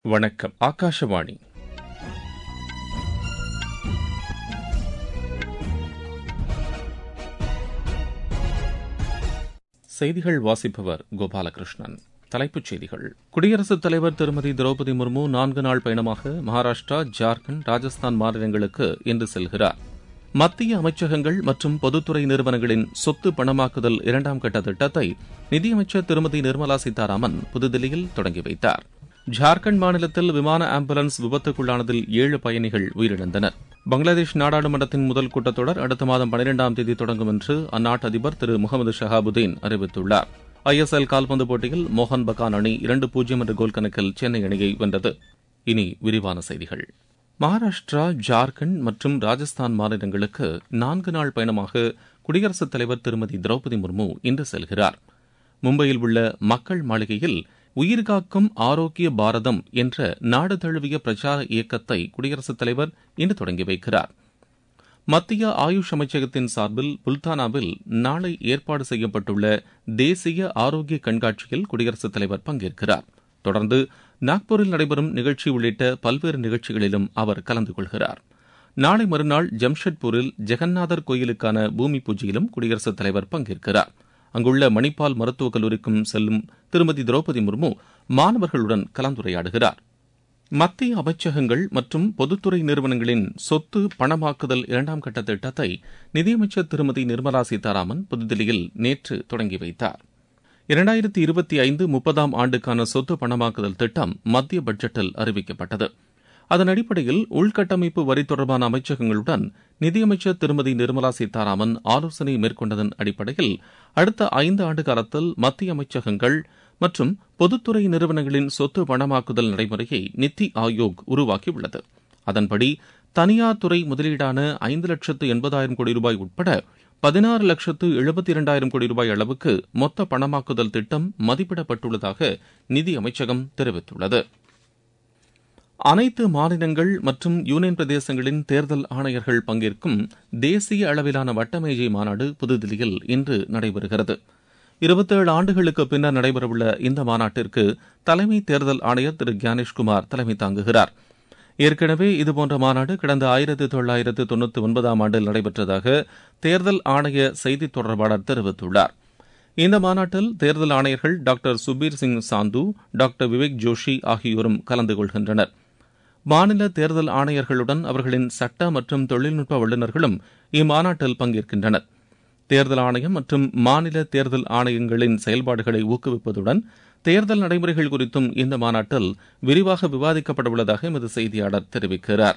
வணக்கம் ஆகாஷவாணி செய்திகள் வாசிப்பவர் கோபாலகிருஷ்ணன் தலைப்புச் செய்திகள் குடியரசுத் தலைவர் திருமதி திரௌபதி முர்மு நான்கு நாள் பயணமாக மகாராஷ்டிரா ஜார்க்கண்ட் ராஜஸ்தான் மாநிலங்களுக்கு இன்று செல்கிறார் மத்திய அமைச்சகங்கள் மற்றும் பொதுத்துறை நிறுவனங்களின் சொத்து பணமாக்குதல் இரண்டாம் கட்ட திட்டத்தை நிதியமைச்சர் திருமதி நிர்மலா சீதாராமன் புதுதில்லியில் தொடங்கி வைத்தார் ஜார்க்கண்ட் மாநிலத்தில் விமான ஆம்புலன்ஸ் விபத்துக்குள்ளானதில் ஏழு பயணிகள் உயிரிழந்தனர் பங்களாதேஷ் நாடாளுமன்றத்தின் முதல் கூட்டத்தொடர் அடுத்த மாதம் பனிரெண்டாம் தேதி தொடங்கும் என்று அந்நாட்டு அதிபர் திரு முகமது ஷஹாபுதீன் அறிவித்துள்ளார் ஐஎஸ்எல் கால்பந்து போட்டியில் மோகன் பகான் அணி இரண்டு பூஜ்ஜியம் என்ற கோல் கணக்கில் சென்னை அணியை வென்றது இனி விரிவான செய்திகள் மகாராஷ்டிரா ஜார்க்கண்ட் மற்றும் ராஜஸ்தான் மாநிலங்களுக்கு நான்கு நாள் பயணமாக குடியரசுத் தலைவர் திருமதி திரௌபதி முர்மு இன்று செல்கிறார் மும்பையில் உள்ள மக்கள் மாளிகையில் உயிர்காக்கும் ஆரோக்கிய பாரதம் என்ற நாடு தழுவிய பிரச்சார இயக்கத்தை குடியரசுத் தலைவர் இன்று தொடங்கி வைக்கிறார் மத்திய ஆயுஷ் அமைச்சகத்தின் சார்பில் புல்தானாவில் நாளை ஏற்பாடு செய்யப்பட்டுள்ள தேசிய ஆரோக்கிய கண்காட்சியில் குடியரசுத் தலைவர் பங்கேற்கிறார் தொடர்ந்து நாக்பூரில் நடைபெறும் நிகழ்ச்சி உள்ளிட்ட பல்வேறு நிகழ்ச்சிகளிலும் அவர் கலந்து கொள்கிறார் நாளை மறுநாள் ஜம்ஷெட்பூரில் ஜெகநாதர் கோயிலுக்கான பூமி பூஜையிலும் குடியரசுத் தலைவர் பங்கேற்கிறார் அங்குள்ள மணிப்பால் மருத்துவக் கல்லூரிக்கும் செல்லும் திருமதி திரௌபதி முர்மு மாணவர்களுடன் கலந்துரையாடுகிறார் மத்திய அமைச்சகங்கள் மற்றும் பொதுத்துறை நிறுவனங்களின் சொத்து பணமாக்குதல் இரண்டாம் கட்ட திட்டத்தை நிதியமைச்சர் திருமதி நிர்மலா சீதாராமன் புதுதில்லியில் நேற்று தொடங்கி வைத்தார் இரண்டாயிரத்தி இருபத்தி ஐந்து முப்பதாம் ஆண்டுக்கான சொத்து பணமாக்குதல் திட்டம் மத்திய பட்ஜெட்டில் அறிவிக்கப்பட்டது அதன் அடிப்படையில் உள்கட்டமைப்பு வரி தொடர்பான அமைச்சகங்களுடன் நிதியமைச்சர் திருமதி நிர்மலா சீதாராமன் ஆலோசனை மேற்கொண்டதன் அடிப்படையில் அடுத்த ஐந்து ஆண்டு காலத்தில் மத்திய அமைச்சகங்கள் மற்றும் பொதுத்துறை நிறுவனங்களின் சொத்து பணமாக்குதல் நடைமுறையை நித்தி ஆயோக் உருவாக்கியுள்ளது அதன்படி தனியார் துறை முதலீடான ஐந்து லட்சத்து எண்பதாயிரம் கோடி ரூபாய் உட்பட பதினாறு லட்சத்து எழுபத்தி இரண்டாயிரம் கோடி ரூபாய் அளவுக்கு மொத்த பணமாக்குதல் திட்டம் மதிப்பிடப்பட்டுள்ளதாக நிதி அமைச்சகம் தெரிவித்துள்ளது அனைத்து மாநிலங்கள் மற்றும் யூனியன் பிரதேசங்களின் தேர்தல் ஆணையர்கள் பங்கேற்கும் தேசிய அளவிலான வட்டமேஜை மாநாடு புதுதில்லியில் இன்று நடைபெறுகிறது இருபத்தேழு ஆண்டுகளுக்கு பின்னர் நடைபெறவுள்ள இந்த மாநாட்டிற்கு தலைமை தேர்தல் ஆணையர் திரு கியானேஷ்குமார் தலைமை தாங்குகிறார் ஏற்கனவே இதுபோன்ற மாநாடு கடந்த ஆயிரத்தி தொள்ளாயிரத்து தொண்ணூத்தி ஒன்பதாம் ஆண்டில் நடைபெற்றதாக தேர்தல் ஆணைய செய்தி தொடர்பாளர் தெரிவித்துள்ளார் இந்த மாநாட்டில் தேர்தல் ஆணையர்கள் டாக்டர் சுபீர் சிங் சாந்து டாக்டர் விவேக் ஜோஷி ஆகியோரும் கலந்து கொள்கின்றனர் மாநில தேர்தல் ஆணையர்களுடன் அவர்களின் சட்ட மற்றும் தொழில்நுட்ப வல்லுநர்களும் இம்மாநாட்டில் பங்கேற்கின்றனர் தேர்தல் ஆணையம் மற்றும் மாநில தேர்தல் ஆணையங்களின் செயல்பாடுகளை ஊக்குவிப்பதுடன் தேர்தல் நடைமுறைகள் குறித்தும் இந்த மாநாட்டில் விரிவாக விவாதிக்கப்பட உள்ளதாக எமது செய்தியாளர் தெரிவிக்கிறார்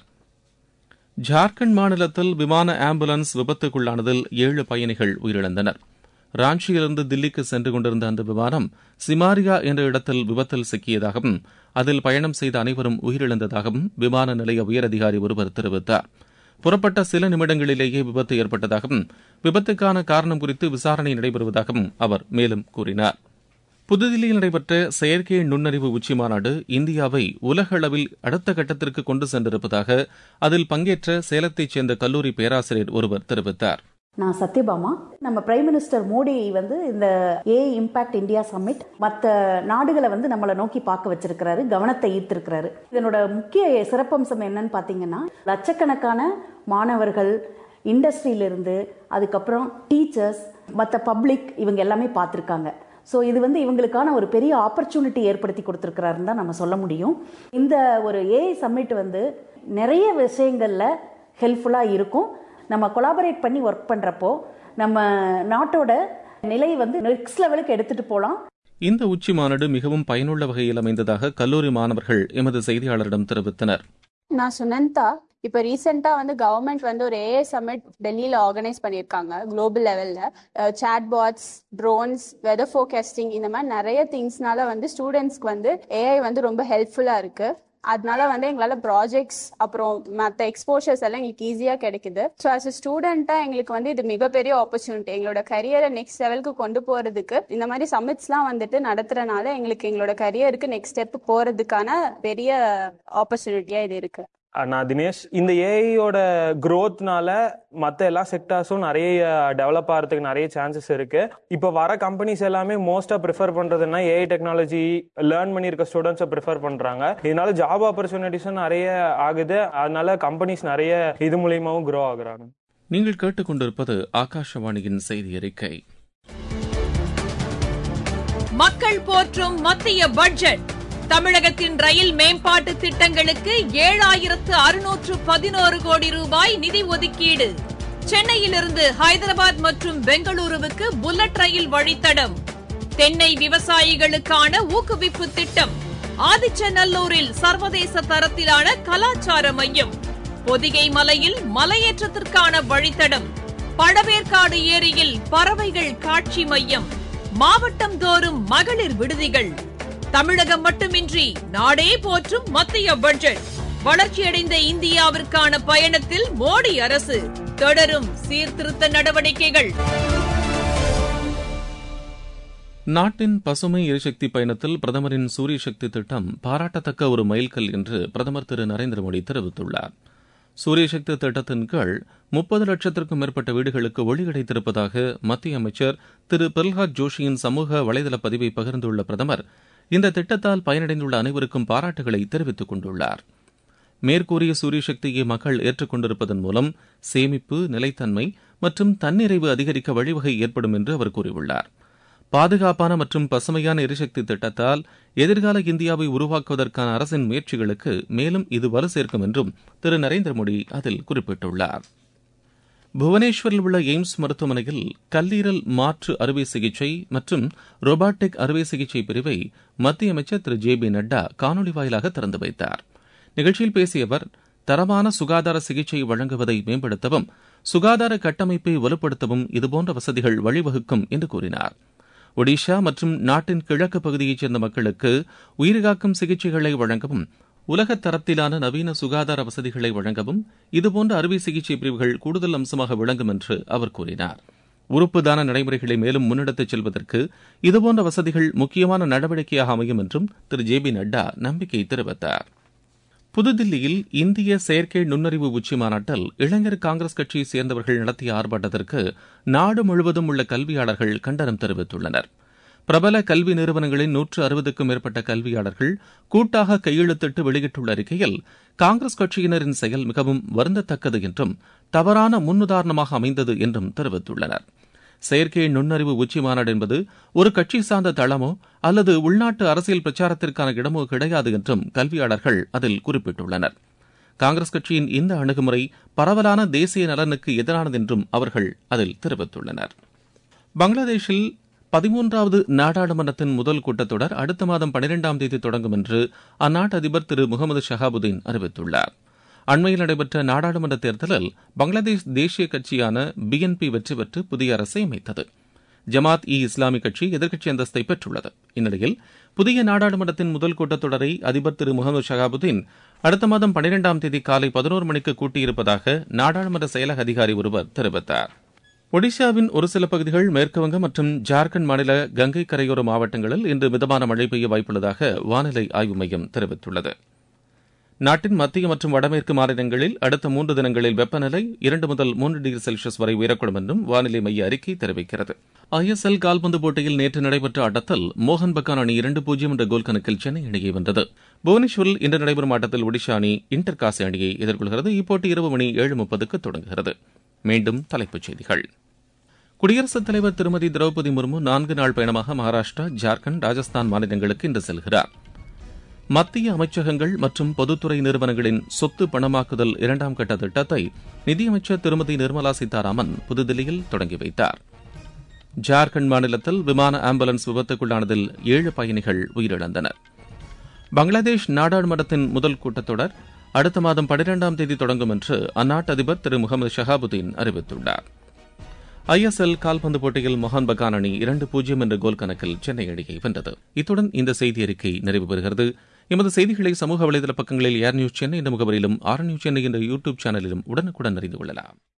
ஜார்க்கண்ட் மாநிலத்தில் விமான ஆம்புலன்ஸ் விபத்துக்குள்ளானதில் ஏழு பயணிகள் உயிரிழந்தனர் ராஞ்சியிலிருந்து தில்லிக்கு சென்று கொண்டிருந்த அந்த விமானம் சிமாரியா என்ற இடத்தில் விபத்தில் சிக்கியதாகவும் அதில் பயணம் செய்த அனைவரும் உயிரிழந்ததாகவும் விமான நிலைய உயரதிகாரி ஒருவர் தெரிவித்தார் புறப்பட்ட சில நிமிடங்களிலேயே விபத்து ஏற்பட்டதாகவும் விபத்துக்கான காரணம் குறித்து விசாரணை நடைபெறுவதாகவும் அவர் மேலும் கூறினார் புதுதில்லியில் நடைபெற்ற செயற்கை நுண்ணறிவு உச்சிமாநாடு இந்தியாவை உலக அளவில் அடுத்த கட்டத்திற்கு கொண்டு சென்றிருப்பதாக அதில் பங்கேற்ற சேலத்தைச் சேர்ந்த கல்லூரி பேராசிரியர் ஒருவர் தெரிவித்தார் நான் சத்யபாமா நம்ம பிரைம் மினிஸ்டர் மோடி வந்து இந்த ஏ இம்பாக்ட் இந்தியா சம்மிட் மற்ற நாடுகளை வந்து நம்மளை நோக்கி பார்க்க வச்சிருக்கிறாரு கவனத்தை ஈர்த்திருக்கிறாரு இதனோட முக்கிய சிறப்பம்சம் என்னன்னு பார்த்தீங்கன்னா லட்சக்கணக்கான மாணவர்கள் இண்டஸ்ட்ரியிலிருந்து அதுக்கப்புறம் டீச்சர்ஸ் மற்ற பப்ளிக் இவங்க எல்லாமே பார்த்துருக்காங்க ஸோ இது வந்து இவங்களுக்கான ஒரு பெரிய ஆப்பர்ச்சுனிட்டி ஏற்படுத்தி கொடுத்துருக்கிறாருன்னு தான் நம்ம சொல்ல முடியும் இந்த ஒரு ஏஐ சம்மிட் வந்து நிறைய விஷயங்களில் ஹெல்ப்ஃபுல்லாக இருக்கும் நம்ம கொலாபரேட் பண்ணி ஒர்க் பண்ணுறப்போ நம்ம நாட்டோட நிலை வந்து நெக்ஸ்ட் லெவலுக்கு எடுத்துகிட்டு போகலாம் இந்த உச்சி மாநாடு மிகவும் பயனுள்ள வகையில் அமைந்ததாக கல்லூரி மாணவர்கள் எமது செய்தியாளரிடம் தெரிவித்தனர் நான் சுனந்தா இப்போ ரீசெண்டாக வந்து கவர்மெண்ட் வந்து ஒரு ஏஐ சமிட் டெல்லியில் ஆர்கனைஸ் பண்ணியிருக்காங்க குளோபல் லெவலில் chat bots drones weather forecasting இந்த மாதிரி நிறைய திங்ஸ்னால வந்து ஸ்டூடெண்ட்ஸ்க்கு வந்து ஏஐ வந்து ரொம்ப ஹெல்ப்ஃபுல்லாக இருக்குது அதனால வந்து எங்களால் ப்ராஜெக்ட்ஸ் அப்புறம் மற்ற எக்ஸ்போஷர்ஸ் எல்லாம் எங்களுக்கு ஈஸியாக கிடைக்குது ஸோ அஸ் அ ஸ்டூடெண்ட்டாக எங்களுக்கு வந்து இது மிகப்பெரிய ஆப்பர்ச்சுனிட்டி எங்களோட கரியரை நெக்ஸ்ட் லெவலுக்கு கொண்டு போகிறதுக்கு இந்த மாதிரி சமிட்ஸ்லாம் வந்துட்டு நடத்துறனால எங்களுக்கு எங்களோட கரியருக்கு நெக்ஸ்ட் ஸ்டெப் போகிறதுக்கான பெரிய ஆப்பர்ச்சுனிட்டியாக இது இருக்குது நான் தினேஷ் இந்த ஏஐயோட growthனால மற்ற எல்லா செக்டார்ஸும் நிறைய டெவலப் ஆகிறதுக்கு நிறைய சான்சஸ் இருக்கு இப்போ வர கம்பெனிஸ் எல்லாமே மோஸ்டா ப்ரிஃபர் பண்றதுன்னா ஏஐ டெக்னாலஜி லேர்ன் பண்ணியிருக்க ஸ்டூடெண்ட்ஸை ப்ரிஃபர் பண்றாங்க இதனால ஜாப் ஆப்பர்ச்சுனிட்டிஸும் நிறைய ஆகுது அதனால கம்பெனிஸ் நிறைய இது மூலியமாவும் க்ரோ ஆகுறாங்க நீங்கள் கேட்டுக்கொண்டிருப்பது ஆகாஷவாணியின் செய்தி அறிக்கை மக்கள் போற்றும் மத்திய பட்ஜெட் தமிழகத்தின் ரயில் மேம்பாட்டு திட்டங்களுக்கு ஏழாயிரத்து அறுநூற்று பதினோரு கோடி ரூபாய் நிதி ஒதுக்கீடு சென்னையிலிருந்து ஹைதராபாத் மற்றும் பெங்களூருவுக்கு புல்லட் ரயில் வழித்தடம் தென்னை விவசாயிகளுக்கான ஊக்குவிப்பு திட்டம் ஆதிச்சநல்லூரில் சர்வதேச தரத்திலான கலாச்சார மையம் பொதிகை மலையில் மலையேற்றத்திற்கான வழித்தடம் பழவேற்காடு ஏரியில் பறவைகள் காட்சி மையம் மாவட்டம் தோறும் மகளிர் விடுதிகள் தமிழகம் மட்டுமின்றி நாடே போற்றும் மத்திய பட்ஜெட் வளர்ச்சியடைந்த இந்தியாவிற்கான பயணத்தில் மோடி அரசு தொடரும் சீர்திருத்த நடவடிக்கைகள் நாட்டின் பசுமை எரிசக்தி பயணத்தில் பிரதமரின் சூரிய சக்தி திட்டம் பாராட்டத்தக்க ஒரு மைல்கல் என்று பிரதமர் திரு நரேந்திர மோடி தெரிவித்துள்ளார் சூரிய சக்தி திட்டத்தின் கீழ் முப்பது லட்சத்திற்கும் மேற்பட்ட வீடுகளுக்கு ஒளி கிடைத்திருப்பதாக மத்திய அமைச்சர் திரு பிரல்ஹாத் ஜோஷியின் சமூக வலைதள பதிவை பகிர்ந்துள்ள பிரதமர் இந்த திட்டத்தால் பயனடைந்துள்ள அனைவருக்கும் பாராட்டுகளை தெரிவித்துக் கொண்டுள்ளார் மேற்கூறிய சூரிய சக்தியை மக்கள் ஏற்றுக்கொண்டிருப்பதன் மூலம் சேமிப்பு நிலைத்தன்மை மற்றும் தன்னிறைவு அதிகரிக்க வழிவகை ஏற்படும் என்று அவர் கூறியுள்ளார் பாதுகாப்பான மற்றும் பசுமையான எரிசக்தி திட்டத்தால் எதிர்கால இந்தியாவை உருவாக்குவதற்கான அரசின் முயற்சிகளுக்கு மேலும் இது வலு சேர்க்கும் என்றும் திரு நரேந்திர மோடி அதில் குறிப்பிட்டுள்ளார் புவனேஸ்வரில் உள்ள எய்ம்ஸ் மருத்துவமனையில் கல்லீரல் மாற்று அறுவை சிகிச்சை மற்றும் ரோபாட்டிக் அறுவை சிகிச்சை பிரிவை மத்திய அமைச்சர் திரு ஜே பி நட்டா காணொலி வாயிலாக திறந்து வைத்தார் நிகழ்ச்சியில் பேசிய அவர் தரமான சுகாதார சிகிச்சை வழங்குவதை மேம்படுத்தவும் சுகாதார கட்டமைப்பை வலுப்படுத்தவும் இதுபோன்ற வசதிகள் வழிவகுக்கும் என்று கூறினார் ஒடிஷா மற்றும் நாட்டின் கிழக்கு பகுதியைச் சேர்ந்த மக்களுக்கு உயிர்காக்கும் சிகிச்சைகளை வழங்கவும் உலக தரத்திலான நவீன சுகாதார வசதிகளை வழங்கவும் இதுபோன்ற அறுவை சிகிச்சை பிரிவுகள் கூடுதல் அம்சமாக விளங்கும் என்று அவர் கூறினார் உறுப்பு தான நடைமுறைகளை மேலும் முன்னெடுத்துச் செல்வதற்கு இதுபோன்ற வசதிகள் முக்கியமான நடவடிக்கையாக அமையும் என்றும் திரு ஜே பி நட்டா நம்பிக்கை தெரிவித்தார் புதுதில்லியில் இந்திய செயற்கை நுண்ணறிவு உச்சி மாநாட்டில் இளைஞர் காங்கிரஸ் கட்சியை சேர்ந்தவர்கள் நடத்திய ஆர்ப்பாட்டத்திற்கு நாடு முழுவதும் உள்ள கல்வியாளர்கள் கண்டனம் தெரிவித்துள்ளனர் பிரபல கல்வி நிறுவனங்களின் நூற்று அறுபதுக்கும் மேற்பட்ட கல்வியாளர்கள் கூட்டாக கையெழுத்திட்டு வெளியிட்டுள்ள அறிக்கையில் காங்கிரஸ் கட்சியினரின் செயல் மிகவும் வருந்தத்தக்கது என்றும் தவறான முன்னுதாரணமாக அமைந்தது என்றும் தெரிவித்துள்ளனர் செயற்கை நுண்ணறிவு உச்சி மாநாடு என்பது ஒரு கட்சி சார்ந்த தளமோ அல்லது உள்நாட்டு அரசியல் பிரச்சாரத்திற்கான இடமோ கிடையாது என்றும் கல்வியாளர்கள் அதில் குறிப்பிட்டுள்ளனர் காங்கிரஸ் கட்சியின் இந்த அணுகுமுறை பரவலான தேசிய நலனுக்கு எதிரானது என்றும் அவர்கள் அதில் தெரிவித்துள்ளனர் பங்களாதேஷில் பதிமூன்றாவது நாடாளுமன்றத்தின் முதல் கூட்டத்தொடர் அடுத்த மாதம் பனிரெண்டாம் தேதி தொடங்கும் என்று அந்நாட்டு அதிபர் திரு முகமது ஷஹாபுதீன் அறிவித்துள்ளார் அண்மையில் நடைபெற்ற நாடாளுமன்ற தேர்தலில் பங்களாதேஷ் தேசிய கட்சியான பிஎன்பி வெற்றி பெற்று புதிய அரசை அமைத்தது ஜமாத் இ இஸ்லாமி கட்சி எதிர்க்கட்சி அந்தஸ்தை பெற்றுள்ளது இந்நிலையில் புதிய நாடாளுமன்றத்தின் முதல் கூட்டத்தொடரை அதிபர் திரு முகமது ஷஹாபுதீன் அடுத்த மாதம் பனிரெண்டாம் தேதி காலை பதினோரு மணிக்கு கூட்டியிருப்பதாக நாடாளுமன்ற செயலக அதிகாரி ஒருவர் தெரிவித்தார் ஒடிஷாவின் ஒரு சில பகுதிகள் மேற்குவங்கம் மற்றும் ஜார்க்கண்ட் மாநில கங்கை கரையோர மாவட்டங்களில் இன்று மிதமான மழை பெய்ய வாய்ப்புள்ளதாக வானிலை ஆய்வு மையம் தெரிவித்துள்ளது நாட்டின் மத்திய மற்றும் வடமேற்கு மாநிலங்களில் அடுத்த மூன்று தினங்களில் வெப்பநிலை இரண்டு முதல் மூன்று டிகிரி செல்சியஸ் வரை உயரக்கூடும் என்றும் வானிலை மைய அறிக்கை தெரிவிக்கிறது ஐஎஸ்எல் கால்பந்து போட்டியில் நேற்று நடைபெற்ற ஆட்டத்தில் மோகன் பகான் அணி இரண்டு பூஜ்ஜியம் என்ற கோல் கணக்கில் சென்னை அணியை வென்றது புவனேஸ்வரில் இன்று நடைபெறும் ஆட்டத்தில் ஒடிஷா அணி இன்டர் காசி அணியை எதிர்கொள்கிறது இப்போட்டி இரவு மணி ஏழு முப்பதுக்கு தொடங்குகிறது மீண்டும் தலைப்புச் செய்திகள் குடியரசுத் தலைவர் திருமதி திரௌபதி முர்மு நான்கு நாள் பயணமாக மகாராஷ்டிரா ஜார்க்கண்ட் ராஜஸ்தான் மாநிலங்களுக்கு இன்று செல்கிறார் மத்திய அமைச்சகங்கள் மற்றும் பொதுத்துறை நிறுவனங்களின் சொத்து பணமாக்குதல் இரண்டாம் கட்ட திட்டத்தை நிதியமைச்சர் திருமதி நிர்மலா சீதாராமன் புதுதில்லியில் தொடங்கி வைத்தார் ஜார்க்கண்ட் மாநிலத்தில் விமான ஆம்புலன்ஸ் விபத்துக்குள்ளானதில் ஏழு பயணிகள் உயிரிழந்தனர் பங்களாதேஷ் நாடாளுமன்றத்தின் முதல் கூட்டத்தொடர் அடுத்த மாதம் பனிரெண்டாம் தேதி தொடங்கும் என்று அந்நாட்டு அதிபர் திரு முகமது ஷஹாபுதீன் அறிவித்துள்ளார் ஐஎஸ்எல் கால்பந்து போட்டியில் மோகன் பகான் அணி இரண்டு பூஜ்ஜியம் என்ற கோல் கணக்கில் சென்னை அணியை வென்றது இத்துடன் இந்த செய்தி அறிக்கை நிறைவு பெறுகிறது எமது செய்திகளை சமூக வலைதள பக்கங்களில் ஏர் நியூஸ் சென்னை என்ற முகவரியிலும் ஆர் நியூஸ் சென்னை என்ற யூடியூப் சேனலிலும் உடனுக்குடன் அறிந்து கொள்ளலாம்